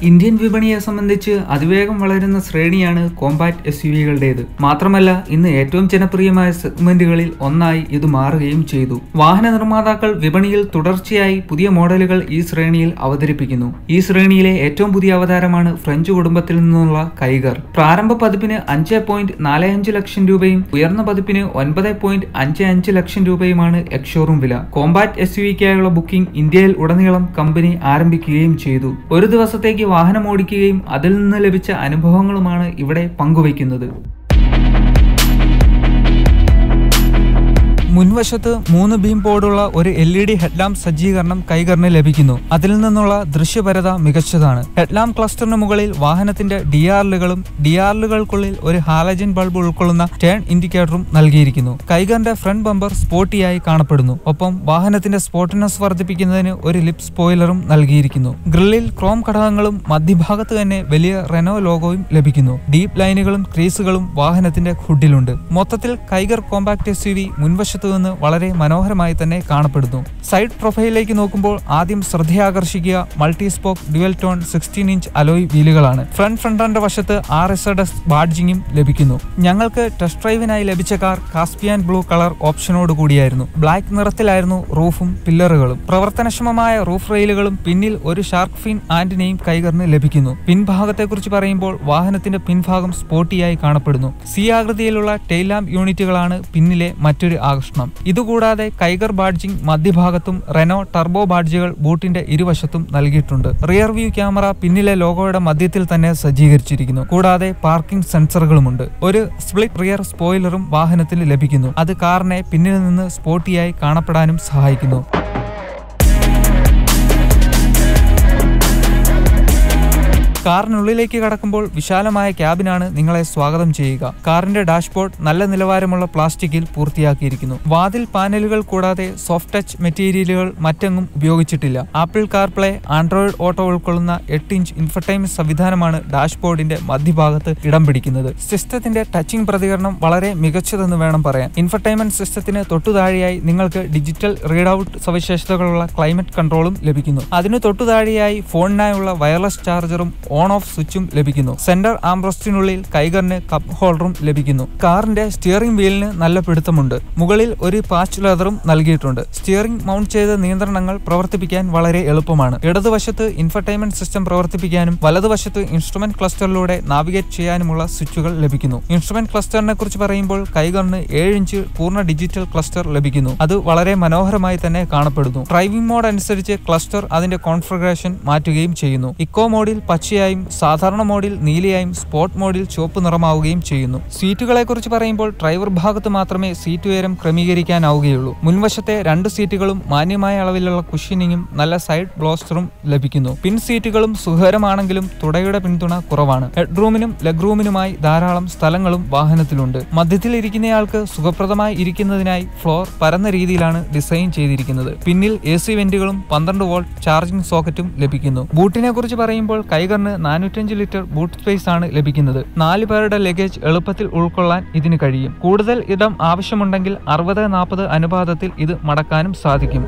Indian വിപണിയെ സംബന്ധിച്ച് അതിവേഗം വളരുന്ന ശ്രേണിയാണ് കോമ്പാക്ട് എസ് യു വികളുടേത് മാത്രമല്ല ഇന്ന് ഏറ്റവും ജനപ്രിയമായ സെഗ്മെന്റുകളിൽ ഒന്നായി ഇത് മാറുകയും ചെയ്തു വാഹന നിർമ്മാതാക്കൾ വിപണിയിൽ തുടർച്ചയായി പുതിയ മോഡലുകൾ ഈ ശ്രേണിയിൽ അവതരിപ്പിക്കുന്നു ഈ ശ്രേണിയിലെ ഏറ്റവും പുതിയ അവതാരമാണ് ഫ്രഞ്ച് കുടുംബത്തിൽ നിന്നുള്ള കൈഗർ പ്രാരംഭ പതിപ്പിന് അഞ്ച് പോയിന്റ് നാല് അഞ്ച് ലക്ഷം രൂപയും ഉയർന്ന പതിപ്പിന് ഒൻപത് പോയിന്റ് അഞ്ച് അഞ്ച് ലക്ഷം രൂപയുമാണ് എക്സ്ഷോറൂം വില കോമ്പാക്ട് എസ് യു വിക്കായുള്ള ബുക്കിംഗ് ഇന്ത്യയിൽ ഉടനീളം കമ്പനി ആരംഭിക്കുകയും ചെയ്തു ഒരു ദിവസത്തേക്ക് വാഹനം ഓടിക്കുകയും അതിൽ നിന്ന് ലഭിച്ച അനുഭവങ്ങളുമാണ് ഇവിടെ പങ്കുവയ്ക്കുന്നത് മുൻവശത്ത് മൂന്ന് ബീം ബോർഡുള്ള ഒരു എൽ ഇ ഡി ഹെഡ്ലാമ്പ് സജ്ജീകരണം കൈകറിന് ലഭിക്കുന്നു അതിൽ നിന്നുള്ള ദൃശ്യപരത മികച്ചതാണ് ഹെഡ്ലാമ്പ് ക്ലസ്റ്ററിന് മുകളിൽ വാഹനത്തിന്റെ ഡി ആർലുകളും ഡി ആർലുകൾക്കുള്ളിൽ ഒരു ഹാലജൻ ബൾബ് ഉൾക്കൊള്ളുന്ന ടേൺ ഇൻഡിക്കേറ്ററും നൽകിയിരിക്കുന്നു കൈകറിന്റെ ഫ്രണ്ട് ബമ്പർ സ്പോർട്ടിയായി കാണപ്പെടുന്നു ഒപ്പം വാഹനത്തിന്റെ സ്പോർട്ടിനെസ് വർദ്ധിപ്പിക്കുന്നതിന് ഒരു ലിപ് സ്പോയിലറും നൽകിയിരിക്കുന്നു ഗ്രില്ലിൽ ക്രോം ഘടകങ്ങളും മധ്യഭാഗത്ത് തന്നെ വലിയ റെനോ ലോഗോയും ലഭിക്കുന്നു ഡീപ് ലൈനുകളും ക്രീസുകളും വാഹനത്തിന്റെ ഹുഡിലുണ്ട് മൊത്തത്തിൽ Kiger compact S U V മുൻവശത്ത് നിന്ന് വളരെ മനോഹരമായി തന്നെ കാണപ്പെടുന്നു സൈഡ് പ്രൊഫൈലിലേക്ക് നോക്കുമ്പോൾ ആദ്യം ശ്രദ്ധയാകർഷിക്കുക multi spoke dual tone sixteen inch alloy വീലുകളാണ് ഫ്രണ്ട് ഫ്രണ്ടറിന്റെ വശത്ത് ആർ എസ് എഡ് എസ് ബാഡ്ജിങ്ങും ലഭിക്കുന്നു ഞങ്ങൾക്ക് ടെസ്റ്റ് ഡ്രൈവിനായി ലഭിച്ച കാർ കാസ്പിയൻ ബ്ലൂ കളർ ഓപ്ഷനോട് കൂടിയായിരുന്നു ബ്ലാക്ക് നിറത്തിലായിരുന്നു റൂഫും പില്ലറുകളും പ്രവർത്തനക്ഷമമായ റൂഫ് റെയിലുകളും പിന്നിൽ ഒരു ഷാർക്ക് ഫിൻ ആന്റിനെയും കൈകറിന് ലഭിക്കുന്നു പിൻഭാഗത്തെക്കുറിച്ച് പറയുമ്പോൾ വാഹനത്തിന്റെ പിൻഭാഗം സ്പോർട്ടിയായി കാണപ്പെടുന്നു സി ആകൃതിയിലുള്ള ടെയിൽ ലാമ്പ് യൂണിറ്റുകളാണ് പിന്നിലെ മറ്റൊരു ആകർഷണം ഇതുകൂടാതെ കൈഗർ ബാഡ്ജിംഗ് മധ്യഭാഗത്തും റെനോ ടർബോ ബാഡ്ജുകൾ ബൂട്ടിന്റെ ഇരുവശത്തും നൽകിയിട്ടുണ്ട് റിയർ വ്യൂ ക്യാമറ പിന്നിലെ ലോഗോയുടെ മധ്യത്തിൽ തന്നെ സജ്ജീകരിച്ചിരിക്കുന്നു കൂടാതെ പാർക്കിംഗ് സെൻസറുകളുമുണ്ട് ഒരു സ്പ്ലിറ്റ് റിയർ സ്പോയിലറും വാഹനത്തിന് ലഭിക്കുന്നു അത് കാറിനെ പിന്നിൽ നിന്ന് സ്പോർട്ടിയായി കാണപ്പെടാനും സഹായിക്കുന്നു കാറിനുള്ളിലേക്ക് കടക്കുമ്പോൾ വിശാലമായ ക്യാബിനാണ് നിങ്ങളെ സ്വാഗതം ചെയ്യുക കാറിന്റെ ഡാഷ്ബോർഡ് നല്ല നിലവാരമുള്ള പ്ലാസ്റ്റിക്കിൽ പൂർത്തിയാക്കിയിരിക്കുന്നു വാതിൽ പാനലുകൾ കൂടാതെ സോഫ്റ്റ് ടച്ച് മെറ്റീരിയലുകൾ മറ്റെങ്ങും ഉപയോഗിച്ചിട്ടില്ല ആപ്പിൾ കാർപ്ലേ ആൻഡ്രോയിഡ് ഓട്ടോ ഉൾക്കൊള്ളുന്ന എട്ട് ഇഞ്ച് ഇൻഫർടൈൻമെന്റ് സംവിധാനമാണ് ഡാഷ്ബോർഡിന്റെ മധ്യഭാഗത്ത് ഇടം പിടിക്കുന്നത് സിസ്റ്റത്തിന്റെ ടച്ചിംഗ് പ്രതികരണം വളരെ മികച്ചതെന്ന് വേണം പറയാൻ ഇൻഫർടൈൻമെന്റ് സിസ്റ്റത്തിന് തൊട്ടുതാഴെയായി നിങ്ങൾക്ക് ഡിജിറ്റൽ റീഡ് ഔട്ട് സവിശേഷതകളുള്ള ക്ലൈമറ്റ് കൺട്രോളും ലഭിക്കുന്നു അതിനു തൊട്ടുതാഴെയായി ഫോണിനായുള്ള വയർലെസ് ചാർജറും ഓൺ ഓഫ് സ്വിച്ചും ലഭിക്കുന്നു സെന്റർ ആംബ്രസ്റ്റിനുള്ളിൽ കൈകറിന് കപ്പ് ഹോൾഡറും ലഭിക്കുന്നു കാറിന്റെ സ്റ്റിയറിംഗ് വീലിന് നല്ല പിടുത്തമുണ്ട് മുകളിൽ ഒരു പാച്ച് ലെതറും നൽകിയിട്ടുണ്ട് സ്റ്റിയറിംഗ് മൗണ്ട് ചെയ്ത നിയന്ത്രണങ്ങൾ പ്രവർത്തിപ്പിക്കാൻ വളരെ എളുപ്പമാണ് ഇടതുവശത്ത് ഇൻഫർടൈൻമെന്റ് സിസ്റ്റം പ്രവർത്തിപ്പിക്കാനും വലതുവശത്ത് ഇൻസ്ട്രുമെന്റ് ക്ലസ്റ്ററിലൂടെ നാവിഗേറ്റ് ചെയ്യാനുമുള്ള സ്വിച്ചുകൾ ലഭിക്കുന്നു ഇൻസ്ട്രുമെന്റ് ക്ലസ്റ്ററിനെ കുറിച്ച് പറയുമ്പോൾ കൈകറിന് ഏഴ് ഇഞ്ച് പൂർണ്ണ ഡിജിറ്റൽ ക്ലസ്റ്റർ ലഭിക്കുന്നു അത് വളരെ മനോഹരമായി തന്നെ കാണപ്പെടുന്നു ഡ്രൈവിംഗ് മോഡ് അനുസരിച്ച് ക്ലസ്റ്റർ അതിന്റെ കോൺഫിഗറേഷൻ മാറ്റുകയും ചെയ്യുന്നു ഇക്കോ മോഡിൽ പച്ചയായും സാധാരണ മോഡിൽ നീലയായും സ്പോർട്ട് മോഡിൽ ചുവപ്പ് നിറമാവുകയും ചെയ്യുന്നു സീറ്റുകളെ കുറിച്ച് പറയുമ്പോൾ ഡ്രൈവർ ഭാഗത്ത് മാത്രമേ സീറ്റ് ഉയരം ക്രമീകരിക്കാനാവുകയുള്ളൂ മുൻവശത്തെ രണ്ട് സീറ്റുകളും മാന്യമായ അളവിലുള്ള കുഷ്യനിങ്ങും നല്ല സൈഡ് ബ്ലോസ്റ്ററും ലഭിക്കുന്നു പിൻ സീറ്റുകളും സുഖകരമാണെങ്കിലും തുടയുടെ പിന്തുണ കുറവാണ് ഹെഡ് റൂമിനും ലെഗ് റൂമിനുമായി ധാരാളം സ്ഥലങ്ങളും വാഹനത്തിലുണ്ട് മധ്യത്തിൽ ഇരിക്കുന്നയാൾക്ക് സുഖപ്രദമായി ഇരിക്കുന്നതിനായി ഫ്ലോർ പരന്ന രീതിയിലാണ് ഡിസൈൻ ചെയ്തിരിക്കുന്നത് പിന്നിൽ എ സി വെന്റുകളും പന്ത്രണ്ട് വോൾട്ട് ചാർജിംഗ് സോക്കറ്റും ലഭിക്കുന്നു ബൂട്ടിനെ കുറിച്ച് പറയുമ്പോൾ കൈകറിന് നാനൂറ്റഞ്ച് ലിറ്റർ ബൂട്ട് സ്പേസ് ആണ് ലഭിക്കുന്നത് നാല് പേരുടെ ലഗേജ് എളുപ്പത്തിൽ ഉൾക്കൊള്ളാൻ ഇതിന് കഴിയും കൂടുതൽ ഇടം ആവശ്യമുണ്ടെങ്കിൽ അറുപത് നാൽപ്പത് അനുപാതത്തിൽ ഇത് മടക്കാനും സാധിക്കും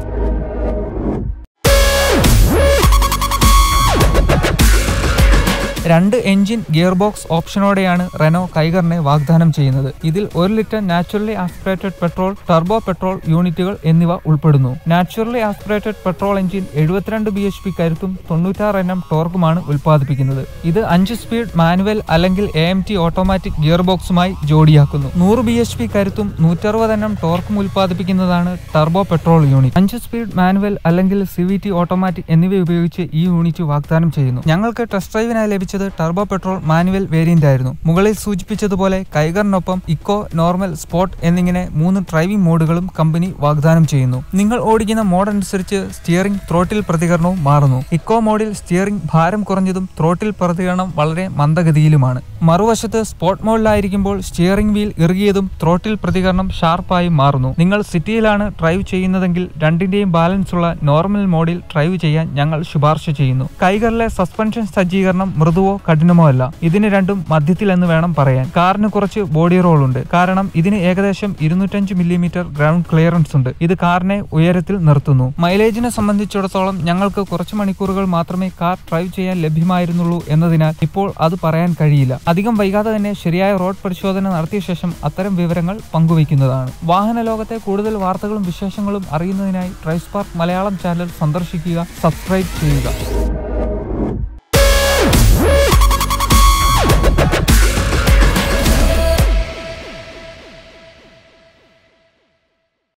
രണ്ട് എഞ്ചിൻ ഗിയർ ബോക്സ് ഓപ്ഷനോടെയാണ് റെനോ കൈഗറിനെ വാഗ്ദാനം ചെയ്യുന്നത് ഇതിൽ ഒരു litre naturally aspirated petrol turbo petrol യൂണിറ്റുകൾ എന്നിവ ഉൾപ്പെടുന്നു നാച്ചുറലി ആസ്പിറേറ്റഡ് പെട്രോൾ എഞ്ചിൻ എഴുപത്തിരണ്ട് ബി എച്ച് പി കരുത്തും തൊണ്ണൂറ്റാറ് എണ്ണം ടോർക്കുമാണ് ഉൽപ്പാദിപ്പിക്കുന്നത് ഇത് അഞ്ച് സ്പീഡ് മാനുവൽ അല്ലെങ്കിൽ A M T automatic gear ബോക്സുമായി ജോഡിയാക്കുന്നു നൂറ് ബി എച്ച് പി കരുത്തും നൂറ്ററുപത് എണ്ണം ടോർക്കും ഉൽപ്പാദിപ്പിക്കുന്നതാണ് ടർബോ പെട്രോൾ യൂണിറ്റ് അഞ്ച് സ്പീഡ് മാനുവൽ അല്ലെങ്കിൽ സി വി ടി ഓട്ടോമാറ്റിക് എന്നിവ ഉപയോഗിച്ച് ഈ യൂണിറ്റ് വാഗ്ദാനം ചെയ്യുന്നു ഞങ്ങൾക്ക് ടെസ്റ്റ് ഡ്രൈവിനായി ലഭിച്ചത് ടർബോ പെട്രോൾ മാനുവൽ വേരിയന്റ് ആയിരുന്നു മുകളിൽ സൂചിപ്പിച്ചതുപോലെ കൈഗറിനൊപ്പം ഇക്കോ നോർമൽ സ്പോർട്ട് എന്നിങ്ങനെ മൂന്ന് ഡ്രൈവിംഗ് മോഡുകളും കമ്പനി വാഗ്ദാനം ചെയ്യുന്നു നിങ്ങൾ ഓടിക്കുന്ന മോഡ് അനുസരിച്ച് സ്റ്റിയറിംഗ് ത്രോട്ടിൽ പ്രതികരണവും മാറുന്നു ഇക്കോ മോഡിൽ സ്റ്റിയറിംഗ് ഭാരം കുറഞ്ഞതും ത്രോട്ടിൽ പ്രതികരണം വളരെ മന്ദഗതിയിലുമാണ് മറുവശത്ത് സ്പോർട്ട് മോഡിലായിരിക്കുമ്പോൾ സ്റ്റിയറിംഗ് വീൽ ഇറുകിയതും ത്രോട്ടിൽ പ്രതികരണം ഷാർപ്പായി മാറുന്നു നിങ്ങൾ സിറ്റിയിലാണ് ഡ്രൈവ് ചെയ്യുന്നതെങ്കിൽ രണ്ടിന്റെയും ബാലൻസ് ഉള്ള നോർമൽ മോഡിൽ ഡ്രൈവ് ചെയ്യാൻ ഞങ്ങൾ ശുപാർശ ചെയ്യുന്നു കൈകളിലെ സസ്പെൻഷൻ സജ്ജീകരണം മൃദുവായി മൃദുവോ കഠിനമോ അല്ല ഇതിന് രണ്ടും മധ്യത്തിൽ എന്ന് വേണം പറയാൻ കാറിന് കുറച്ച് ബോഡി റോൾ ഉണ്ട് കാരണം ഇതിന് ഏകദേശം ഇരുന്നൂറ്റഞ്ച് മില്ലിമീറ്റർ ഗ്രൗണ്ട് ക്ലിയറൻസ് ഉണ്ട് ഇത് കാറിനെ ഉയരത്തിൽ നിർത്തുന്നു മൈലേജിനെ സംബന്ധിച്ചിടത്തോളം ഞങ്ങൾക്ക് കുറച്ച് മണിക്കൂറുകൾ മാത്രമേ കാർ ഡ്രൈവ് ചെയ്യാൻ ലഭ്യമായിരുന്നുള്ളൂ എന്നതിനാൽ ഇപ്പോൾ അത് പറയാൻ കഴിയില്ല അധികം വൈകാതെ തന്നെ ശരിയായ റോഡ് പരിശോധന നടത്തിയ ശേഷം അത്തരം വിവരങ്ങൾ പങ്കുവയ്ക്കുന്നതാണ് വാഹന ലോകത്തെ കൂടുതൽ വാർത്തകളും വിശേഷങ്ങളും അറിയുന്നതിനായി ഡ്രൈവ് സ്പാർക്ക് മലയാളം ചാനൽ സന്ദർശിക്കുക സബ്സ്ക്രൈബ് ചെയ്യുക